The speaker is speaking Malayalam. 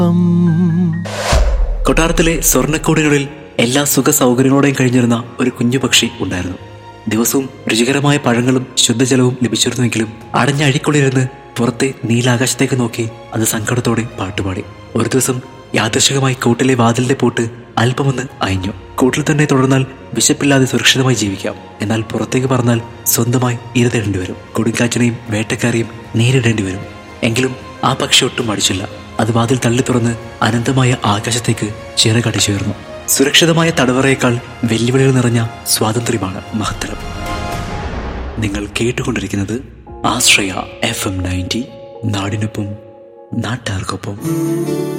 കൊട്ടാരത്തിലെ സ്വർണ്ണക്കൂടുകളിൽ എല്ലാ സുഖ സൗകര്യങ്ങളോടെയും കഴിഞ്ഞിരുന്ന ഒരു കുഞ്ഞു പക്ഷി ഉണ്ടായിരുന്നു ദിവസവും രുചികരമായ പഴങ്ങളും ശുദ്ധജലവും ലഭിച്ചിരുന്നുവെങ്കിലും അടഞ്ഞ അഴിക്കുള്ളിരുന്ന് പുറത്തെ നീലാകാശത്തേക്ക് നോക്കി അത് സങ്കടത്തോടെ പാട്ടുപാടി ഒരു ദിവസം യാദൃശികമായി കൂട്ടിലെ വാതിലിന്റെ പൂട്ട് അല്പമൊന്ന് അയഞ്ഞു കൂട്ടിൽ തന്നെ തുടർന്നാൽ വിശപ്പില്ലാതെ സുരക്ഷിതമായി ജീവിക്കാം എന്നാൽ പുറത്തേക്ക് പറഞ്ഞാൽ സ്വന്തമായി ഇരുതേടേണ്ടി വരും കൊടുങ്കാറ്റിനെയും വേട്ടക്കാരെയും നേരിടേണ്ടി വരും എങ്കിലും ആ പക്ഷി ഒട്ടും മടിച്ചില്ല അത് വാതിൽ തള്ളി തുറന്ന് അനന്തമായ ആകാശത്തേക്ക് ചിറകടിച്ചുയർന്നു സുരക്ഷിതമായ തടവറയേക്കാൾ വെല്ലുവിളികൾ നിറഞ്ഞ സ്വാതന്ത്ര്യമാണ് മഹത്തരം നിങ്ങൾ കേട്ടുകൊണ്ടിരിക്കുന്നത് ആശ്രയ എഫ് എം നയൻറ്റി നാടിനൊപ്പം നാട്ടാർക്കൊപ്പം